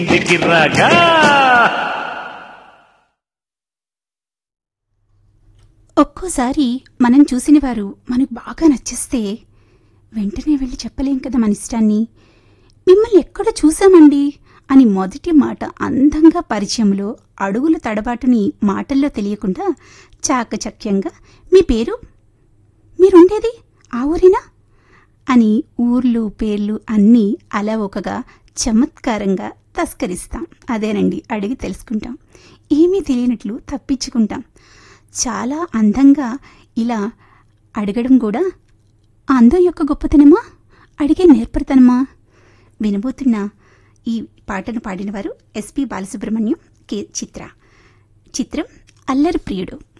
గిరాగా ఒక్కోసారి మనం చూసిన వారు మనకు బాగా నచ్చేస్తే వెంటనే వెళ్ళి చెప్పలేం కదా మన ఇష్టాన్ని మిమ్మల్ని ఎక్కడ చూసామండి అని మొదటి మాట అందంగా పరిచయంలో అడుగుల తడబాటుని మాటల్లో తెలియకుండా చాకచక్యంగా మీ పేరు మీరుండేది ఆ ఊరేనా అని ఊర్లు పేర్లు అన్నీ అలా ఒకగా చమత్కారంగా తస్కరిస్తాం అదేనండి అడిగి తెలుసుకుంటాం ఏమీ తెలియనట్లు తప్పించుకుంటాం చాలా అందంగా ఇలా అడగడం కూడా ఆ అందం యొక్క గొప్పతనమా అడిగే నేర్పరితనమా వినబోతున్న ఈ పాటను పాడినవారు ఎస్పి బాలసుబ్రహ్మణ్యం కె చిత్ర చిత్రం అల్లరి ప్రియుడు